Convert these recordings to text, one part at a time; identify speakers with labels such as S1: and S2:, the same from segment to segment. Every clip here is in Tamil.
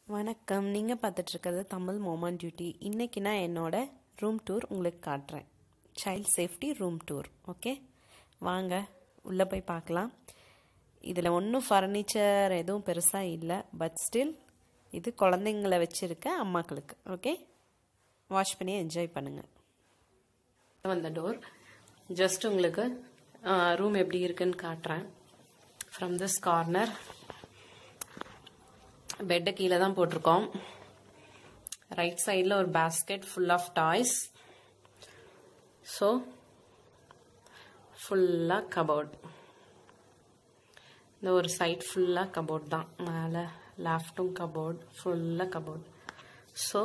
S1: வணக்கம் நீங்கள் பார்த்துட்ருக்கிறது தமிழ் மோமன் டியூட்டி இன்றைக்கி நான் என்னோட ரூம் டூர் உங்களுக்கு காட்டுறேன் child safety room tour okay வாங்க உள்ளே போய் பார்க்கலாம் இதில் ஒன்றும் ஃபர்னிச்சர் எதுவும் பெருசாக இல்லை பட் ஸ்டில் இது குழந்தைங்கள வச்சுருக்க அம்மாக்களுக்கு ஓகே வாஷ் பண்ணி என்ஜாய் பண்ணுங்கள் வந்த டோர் ஜஸ்ட் உங்களுக்கு ரூம் எப்படி இருக்குன்னு காட்டுறேன் ஃப்ரம் திஸ் கார்னர் பெட்டை கீழே தான் போட்டிருக்கோம் ரைட் சைடில் ஒரு basket full of toys so ஃபுல்லாக கபோர்ட் இந்த ஒரு சைட் ஃபுல்லாக கபோர்ட் தான் மேலே லேஃப்ட்டும் கபோர்ட் ஃபுல்லாக கபோர்ட் ஸோ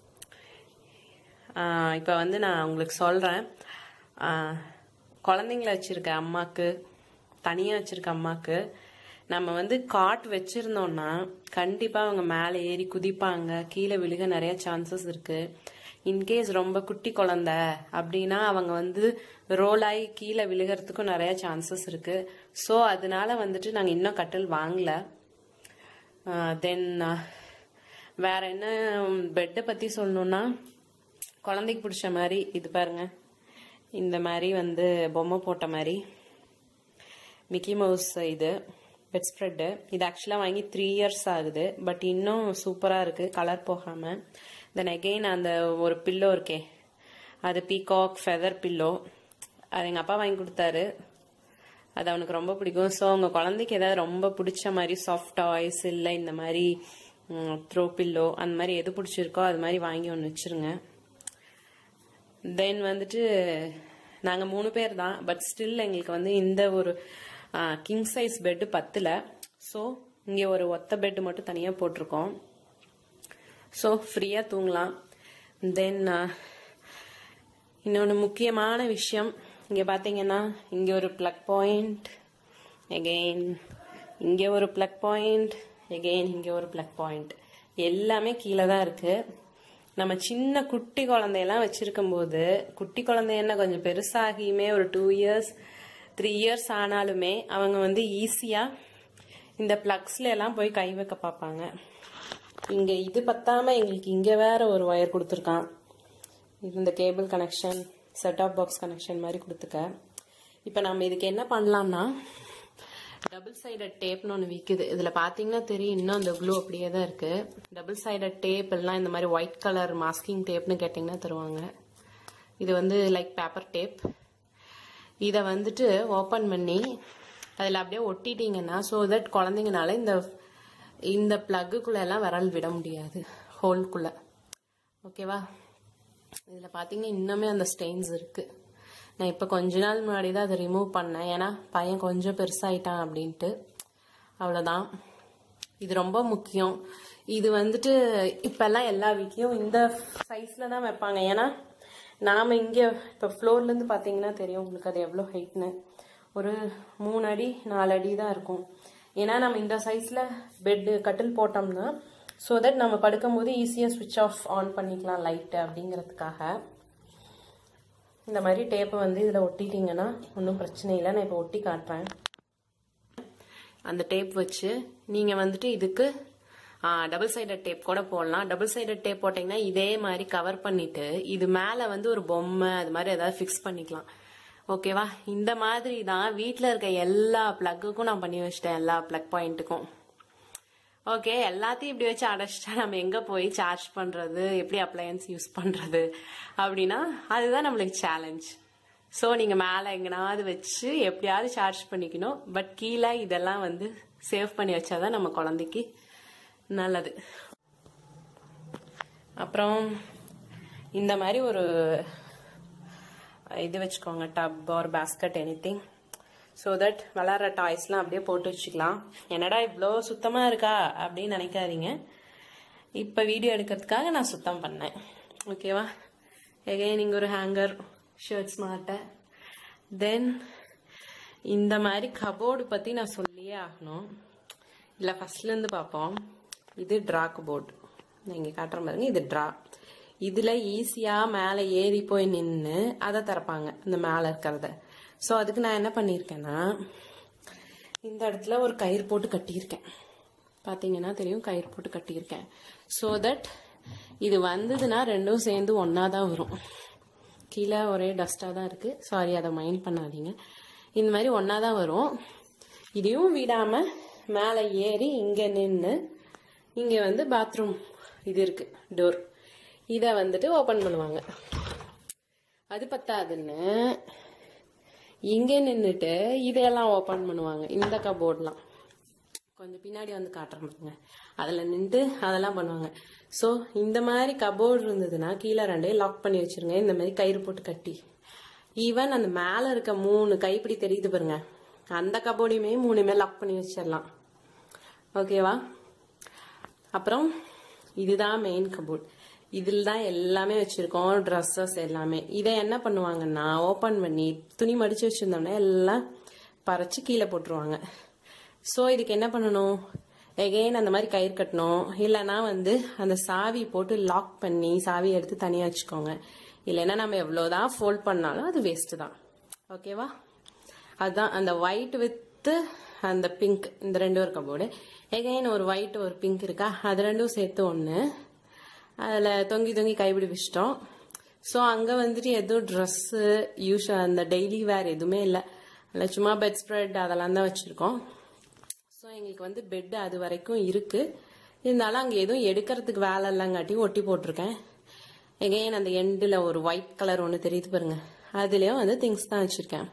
S1: இப்போ வந்து நான் உங்களுக்கு சொல்கிறேன் குழந்தைங்கள வச்சுருக்க அம்மாவுக்கு தனியாக வச்சுருக்க அம்மாவுக்கு நம்ம வந்து காட் வச்சுருந்தோம்னா கண்டிப்பாக அவங்க மேலே ஏறி குதிப்பாங்க கீழே விழுக நிறைய சான்சஸ் இருக்குது இன்கேஸ் ரொம்ப குட்டி குழந்த அப்படின்னா அவங்க வந்து ரோல் ஆகி கீழே விழுகிறதுக்கும் நிறைய சான்சஸ் இருக்குது ஸோ அதனால வந்துட்டு நாங்கள் இன்னும் கட்டில் வாங்கலை தென் வேற என்ன பெட்டை பற்றி சொல்லணுன்னா குழந்தைக்கு பிடிச்ச மாதிரி இது பாருங்க இந்த மாதிரி வந்து பொம்மை போட்ட மாதிரி மிக்கி மவுஸ் இது பெட் ஸ்ப்ரெட்டு இது ஆக்சுவலாக வாங்கி த்ரீ இயர்ஸ் ஆகுது பட் இன்னும் சூப்பராக இருக்குது கலர் போகாமல் தென் அகெயின் அந்த ஒரு பில்லோ இருக்கே அது பீகாக் ஃபெதர் பில்லோ அது எங்கள் அப்பா வாங்கி கொடுத்தாரு அது அவனுக்கு ரொம்ப பிடிக்கும் ஸோ அவங்க குழந்தைக்கு ஏதாவது ரொம்ப பிடிச்ச மாதிரி சாஃப்ட் டாய்ஸ் இல்லை இந்த மாதிரி த்ரோ பில்லோ அந்த மாதிரி எது பிடிச்சிருக்கோ அது மாதிரி வாங்கி ஒன்று வச்சுருங்க தென் வந்துட்டு நாங்கள் மூணு பேர் தான் பட் ஸ்டில் எங்களுக்கு வந்து இந்த ஒரு கிங் சைஸ் பெட்டு பத்தில் ஸோ இங்கே ஒரு ஒத்த பெட்டு மட்டும் தனியாக போட்டிருக்கோம் ஸோ ஃப்ரீயாக தூங்கலாம் தென் இன்னொன்று முக்கியமான விஷயம் இங்கே பார்த்தீங்கன்னா இங்கே ஒரு ப்ளக் பாயிண்ட் எகெயின் இங்கே ஒரு ப்ளக் பாயிண்ட் எகெயின் இங்கே ஒரு ப்ளக் பாயிண்ட் எல்லாமே கீழே தான் இருக்குது நம்ம சின்ன குட்டி குழந்தையெல்லாம் வச்சிருக்கும் போது குட்டி குழந்தை என்ன கொஞ்சம் பெருசாகியுமே ஒரு டூ இயர்ஸ் த்ரீ இயர்ஸ் ஆனாலுமே அவங்க வந்து ஈஸியாக இந்த ப்ளக்ஸ்ல எல்லாம் போய் கை வைக்க பார்ப்பாங்க இங்கே இது பத்தாம எங்களுக்கு இங்கே வேற ஒரு ஒயர் கொடுத்துருக்கான் இது இந்த cable connection set of box connection மாதிரி கொடுத்துக்க இப்போ நம்ம இதுக்கு என்ன பண்ணலாம்னா டபுள் சைடட் டேப்னு ஒன்று விற்குது இதில் பார்த்தீங்கன்னா தெரியும் இன்னும் அந்த க்ளூ அப்படியே தான் இருக்குது டபுள் சைடட் டேப் எல்லாம் இந்த மாதிரி ஒயிட் கலர் மாஸ்கிங் டேப்னு கேட்டிங்கன்னா தருவாங்க இது வந்து லைக் பேப்பர் டேப் இதை வந்துட்டு ஓப்பன் பண்ணி அதில் அப்படியே ஒட்டிட்டீங்கன்னா ஸோ தட் குழந்தைங்கனால இந்த இந்த ப்ளக்குக்குள்ளே எல்லாம் விரல் விட முடியாது ஹோல்குள்ளே ஓகேவா இதில் பார்த்தீங்கன்னா இன்னுமே அந்த ஸ்டெயின்ஸ் இருக்குது நான் இப்போ கொஞ்ச நாள் முன்னாடி தான் அதை ரிமூவ் பண்ணேன் ஏன்னா பையன் கொஞ்சம் பெருசாயிட்டான் அப்படின்ட்டு அவ்வளோதான் இது ரொம்ப முக்கியம் இது வந்துட்டு இப்போல்லாம் எல்லா வீட்லேயும் இந்த சைஸில் தான் வைப்பாங்க ஏன்னா நாம் இங்கே இப்போ ஃப்ளோர்லேருந்து பார்த்தீங்கன்னா தெரியும் உங்களுக்கு அது எவ்வளோ ஹைட்னு ஒரு மூணு அடி நாலு அடி தான் இருக்கும் ஏன்னா நம்ம இந்த சைஸில் பெட்டு கட்டில் போட்டோம்னா ஸோ தட் நம்ம படுக்கும்போது ஈஸியாக சுவிட்ச் ஆஃப் ஆன் பண்ணிக்கலாம் லைட்டு அப்படிங்கிறதுக்காக இந்த மாதிரி டேப்பை வந்து இதில் ஒட்டிட்டீங்கன்னா ஒன்றும் பிரச்சனை இல்லை நான் இப்போ ஒட்டி காட்டுறேன் அந்த டேப் வச்சு நீங்கள் வந்துட்டு இதுக்கு டபுள் சைடட் டேப் கூட போடலாம் டபுள் சைடட் டேப் போட்டிங்கன்னா இதே மாதிரி கவர் பண்ணிட்டு இது மேலே வந்து ஒரு பொம்மை அது மாதிரி ஏதாவது ஃபிக்ஸ் பண்ணிக்கலாம் ஓகேவா இந்த மாதிரி தான் வீட்டில் இருக்க எல்லா ப்ளக்குக்கும் நான் பண்ணி வச்சிட்டேன் எல்லா ப்ளக் பாயிண்ட்டுக்கும் ஓகே எல்லாத்தையும் இப்படி வச்சு அடைச்சிட்டா நம்ம எங்க போய் சார்ஜ் பண்றது எப்படி அப்ளையன்ஸ் யூஸ் பண்றது அப்படின்னா அதுதான் நம்மளுக்கு சேலஞ்ச் ஸோ நீங்க மேலே எங்கனாவது வச்சு எப்படியாவது சார்ஜ் பண்ணிக்கணும் பட் கீழே இதெல்லாம் வந்து சேவ் பண்ணி வச்சாதான் நம்ம குழந்தைக்கு நல்லது அப்புறம் இந்த மாதிரி ஒரு இது வச்சுக்கோங்க tub or basket anything so that விளாட்ற டாய்ஸ்லாம் அப்படியே போட்டு வச்சுக்கலாம் என்னடா இவ்வளோ சுத்தமாக இருக்கா அப்படின்னு நினைக்காதீங்க இப்போ வீடியோ எடுக்கிறதுக்காக நான் சுத்தம் பண்ணேன் ஓகேவா எகைன் இங்கே ஒரு ஹேங்கர் ஷர்ட்ஸ் மாட்ட தென் இந்த மாதிரி கபோர்டு பற்றி நான் சொல்லியே ஆகணும் இல்லை ஃபஸ்ட்லேருந்து பார்ப்போம் இது ட்ரா கபோர்டு நான் இங்கே காட்டுற பாருங்க இது ட்ரா இதில் ஈஸியாக மேலே ஏறி போய் நின்று அதை திறப்பாங்க இந்த மேலே இருக்கிறத ஸோ அதுக்கு நான் என்ன பண்ணியிருக்கேன்னா இந்த இடத்துல ஒரு கயிறு போட்டு கட்டியிருக்கேன் பார்த்தீங்கன்னா தெரியும் கயிறு போட்டு கட்டியிருக்கேன் ஸோ தட் இது வந்ததுன்னா ரெண்டும் சேர்ந்து ஒன்றா தான் வரும் கீழே ஒரே டஸ்டாக தான் இருக்குது சாரி அதை மைண்ட் பண்ணாதீங்க இந்த மாதிரி ஒன்றா தான் வரும் இதையும் விடாமல் மேலே ஏறி இங்கே நின்று இங்கே வந்து பாத்ரூம் இது இருக்குது டோர் இதை வந்துட்டு ஓப்பன் பண்ணுவாங்க அது பத்தாதுன்னு இங்கே நின்றுட்டு இதையெல்லாம் ஓப்பன் பண்ணுவாங்க இந்த கபோர்ட்லாம் கொஞ்சம் பின்னாடி வந்து காட்டுறேன் பாருங்க அதில் நின்று அதெல்லாம் பண்ணுவாங்க ஸோ இந்த மாதிரி கபோர்டு இருந்ததுன்னா கீழே ரெண்டையும் லாக் பண்ணி வச்சிருங்க இந்த மாதிரி கயிறு போட்டு கட்டி ஈவன் அந்த மேலே இருக்க மூணு கைப்பிடி தெரியுது பாருங்க அந்த கபோர்டையுமே மூணுமே லாக் பண்ணி வச்சிடலாம் ஓகேவா அப்புறம் இதுதான் மெயின் கபோர்ட் இதில் தான் எல்லாமே வச்சிருக்கோம் ட்ரெஸ்ஸஸ் எல்லாமே இதை என்ன பண்ணுவாங்கன்னா ஓப்பன் பண்ணி துணி மடிச்சு வச்சிருந்தோம்னா எல்லாம் பறிச்சு கீழே போட்டுருவாங்க ஸோ இதுக்கு என்ன பண்ணணும் எகெயின் அந்த மாதிரி கயிறு கட்டணும் இல்லைன்னா வந்து அந்த சாவி போட்டு லாக் பண்ணி சாவி எடுத்து தனியாக வச்சுக்கோங்க இல்லைன்னா நம்ம எவ்வளோதான் ஃபோல்ட் பண்ணாலும் அது வேஸ்ட் தான் ஓகேவா அதுதான் அந்த ஒயிட் வித்து அந்த பிங்க் இந்த ரெண்டும் இருக்க போர்டு எகைன் ஒரு ஒயிட் ஒரு பிங்க் இருக்கா அது ரெண்டும் சேர்த்து ஒன்று அதில் தொங்கி தொங்கி கைப்பிடி வச்சிட்டோம் ஸோ அங்கே வந்துட்டு எதுவும் ட்ரெஸ்ஸு யூஸ் அந்த டெய்லி வேர் எதுவுமே இல்லை அதில் சும்மா பெட் ஸ்ப்ரெட் அதெல்லாம் தான் வச்சுருக்கோம் ஸோ எங்களுக்கு வந்து பெட் அது வரைக்கும் இருக்குது இருந்தாலும் அங்கே எதுவும் எடுக்கிறதுக்கு வேலை இல்லைங்காட்டி ஒட்டி போட்டிருக்கேன் எகைன் அந்த எண்டில் ஒரு ஒயிட் கலர் ஒன்று தெரியுது பாருங்க அதுலேயும் வந்து திங்ஸ் தான் வச்சுருக்கேன்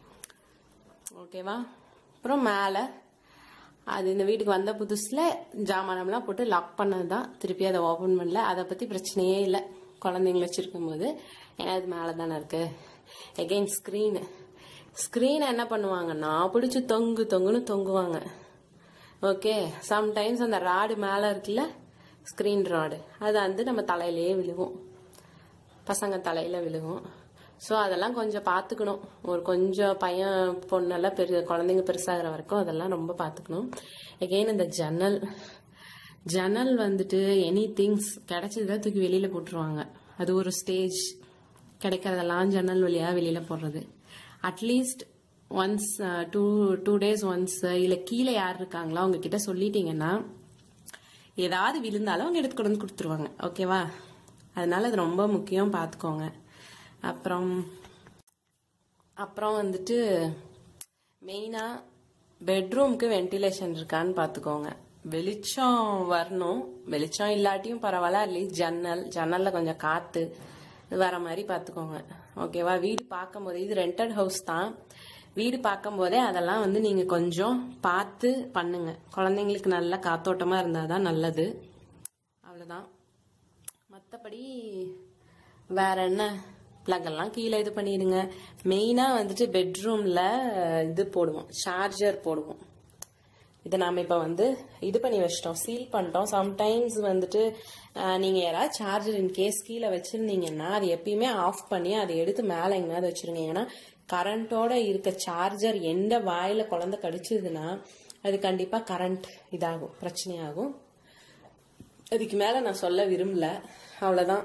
S1: ஓகேவா அப்புறம் மேலே அது இந்த வீட்டுக்கு வந்த புதுசில் ஜாமானம்லாம் போட்டு லாக் பண்ணது தான் திருப்பி அதை ஓப்பன் பண்ணல அதை பற்றி பிரச்சனையே இல்லை குழந்தைங்கள வச்சுருக்கும் போது ஏன்னா அது மேலே தானே இருக்கு எகெயின் ஸ்க்ரீனு ஸ்க்ரீனை என்ன பண்ணுவாங்கன்னா பிடிச்சி தொங்கு தொங்குன்னு தொங்குவாங்க ஓகே சம்டைம்ஸ் அந்த ராடு மேலே இருக்குல்ல ஸ்க்ரீன் ராடு அது வந்து நம்ம தலையிலேயே விழுகும் பசங்க தலையில் விழுகும் ஸோ அதெல்லாம் கொஞ்சம் பார்த்துக்கணும் ஒரு கொஞ்சம் பையன் பொண்ணெல்லாம் பெரிய குழந்தைங்க பெருசாகிற வரைக்கும் அதெல்லாம் ரொம்ப பார்த்துக்கணும் எகெயின் இந்த ஜன்னல் ஜன்னல் வந்துட்டு எனி திங்ஸ் கிடைச்சதை தூக்கி வெளியில் போட்டுருவாங்க அது ஒரு ஸ்டேஜ் கிடைக்கிறதெல்லாம் ஜன்னல் வழியாக வெளியில் போடுறது at least once two two days once இல்லை கீழே யார் இருக்காங்களோ அவங்க கிட்ட சொல்லிட்டீங்கன்னா ஏதாவது விழுந்தாலும் அவங்க எடுத்து கொண்டு வந்து கொடுத்துருவாங்க ஓகேவா அதனால அது ரொம்ப முக்கியம் பார்த்துக்கோங்க அப்புறம் அப்புறம் வந்துட்டு மெயினாக பெட்ரூம்க்கு வென்டிலேஷன் இருக்கான்னு பார்த்துக்கோங்க வெளிச்சம் வரணும் வெளிச்சம் இல்லாட்டியும் பரவாயில்ல அட்லீஸ்ட் ஜன்னல் ஜன்னலில் கொஞ்சம் காற்று வர மாதிரி பார்த்துக்கோங்க ஓகேவா வீடு பார்க்கும்போது இது ரெண்டட் ஹவுஸ் தான் வீடு பார்க்கும்போதே அதெல்லாம் வந்து நீங்கள் கொஞ்சம் பார்த்து பண்ணுங்க குழந்தைங்களுக்கு நல்ல காத்தோட்டமாக இருந்தால் தான் நல்லது அவ்வளோதான் மற்றபடி வேற என்ன plug எல்லாம் கீழே இது பண்ணிடுங்க மெயினாக வந்துட்டு பெட்ரூமில் இது போடுவோம் சார்ஜர் போடுவோம் இதை நாம் இப்போ வந்து இது பண்ணி வச்சிட்டோம் சீல் பண்ணிட்டோம் சம்டைம்ஸ் வந்துட்டு அஹ், நீங்க யாராவது சார்ஜர் இன் கேஸ் கீழே வச்சிருந்தீங்கன்னா அது எப்பயுமே ஆஃப் பண்ணி அதை எடுத்து மேலே எங்கேயாவது வச்சிருங்க ஏன்னா கரண்டோட இருக்க சார்ஜர் எந்த வாயில குழந்தை கடிச்சதுன்னா அது கண்டிப்பா கரண்ட் இதாகும் பிரச்சனையாகும் அதுக்கு மேல நான் சொல்ல விரும்பல அவ்வளவுதான்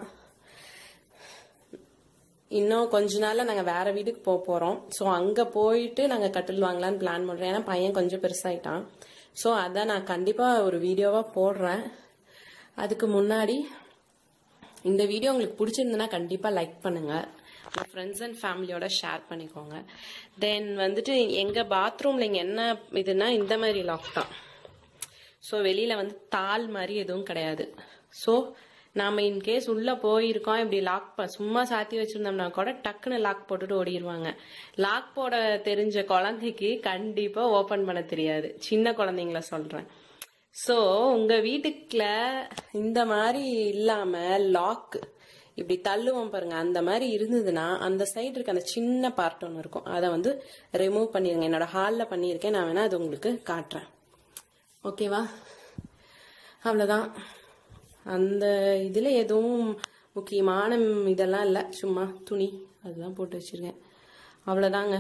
S1: இன்னும் கொஞ்ச நாள்ல நாங்க வேற வீட்டுக்கு போக போறோம் ஸோ அங்க போயிட்டு நாங்க கட்டில் வாங்கலாம்னு பிளான் பண்றோம் ஏன்னா பையன் கொஞ்சம் பெருசாயிட்டான் ஸோ அதான் நான் கண்டிப்பா ஒரு வீடியோவா போடுறேன் அதுக்கு முன்னாடி இந்த வீடியோ உங்களுக்கு பிடிச்சிருந்துன்னா கண்டிப்பா லைக் பண்ணுங்க உங்க ஃப்ரெண்ட்ஸ் அண்ட் ஃபேமிலியோட ஷேர் பண்ணிக்கோங்க தென் வந்துட்டு எங்க பாத்ரூம்ல இங்க என்ன இதுனா இந்த மாதிரி லாக் தான் ஸோ வெளியில வந்து தாள் மாதிரி எதுவும் கிடையாது ஸோ நாம இன்கேஸ் உள்ள போயிருக்கோம் இப்படி லாக் சும்மா சாத்தி வச்சிருந்தோம்னா கூட டக்குன்னு லாக் போட்டுட்டு ஓடிடுவாங்க லாக் போட தெரிஞ்ச குழந்தைக்கு கண்டிப்பா ஓபன் பண்ண தெரியாது சின்ன குழந்தைங்கள சொல்றேன் ஸோ உங்க வீட்டுக்குள்ள இந்த மாதிரி இல்லாம லாக் இப்படி தள்ளுவோம் பாருங்க அந்த மாதிரி இருந்ததுன்னா அந்த சைடு இருக்க அந்த சின்ன பார்ட் ஒன்று இருக்கும் அதை வந்து ரிமூவ் பண்ணிருங்க என்னோட ஹாலில் பண்ணியிருக்கேன் நான் வேணா அது உங்களுக்கு காட்டுறேன் ஓகேவா அவ்வளோதான் அந்த இதில் எதுவும் முக்கியமான ம், இதெல்லாம் இல்லை சும்மா துணி அதெல்லாம் போட்டு வச்சிருக்கேன் அவ்வளோதாங்க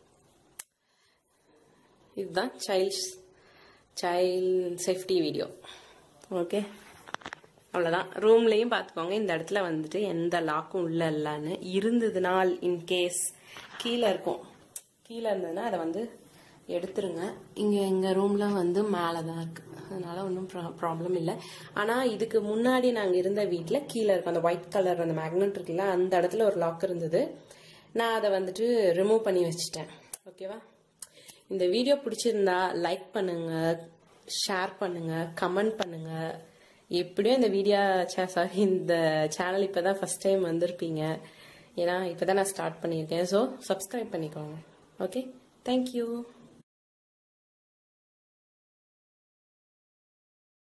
S1: இதுதான் childs child safety video okay அவ்வளோதான் ரூம்லேயும் பார்த்துக்கோங்க இந்த இடத்துல வந்துட்டு எந்த லாக்கும் உள்ள இல்லைன்னு இருந்ததுனால் இன்கேஸ் கீழே இருக்கும் கீழே இருந்ததுன்னா அதை வந்து எடுத்துருங்க இங்கே எங்கள் ரூமில் வந்து மேலே தான் இருக்குது அதனால ஒன்றும் ப்ராப்ளம் இல்லை ஆனால் இதுக்கு முன்னாடி நாங்கள் இருந்த வீட்டில் கீழே இருக்கும் அந்த ஒயிட் கலர் அந்த மேக்னெட் இருக்குல்ல அந்த இடத்துல ஒரு லாக் இருந்தது நான் அதை வந்துட்டு ரிமூவ் பண்ணி வச்சுட்டேன் ஓகேவா இந்த வீடியோ பிடிச்சிருந்தா லைக் பண்ணுங்க ஷேர் பண்ணுங்க கமெண்ட் பண்ணுங்க எப்படியும் இந்த வீடியோ சாரி இந்த சேனல் இப்போ தான் ஃபஸ்ட் டைம் வந்திருப்பீங்க ஏன்னா இப்போ தான் நான் ஸ்டார்ட் பண்ணியிருக்கேன் ஸோ சப்ஸ்கிரைப் பண்ணிக்கோங்க ஓகே தேங்க்யூ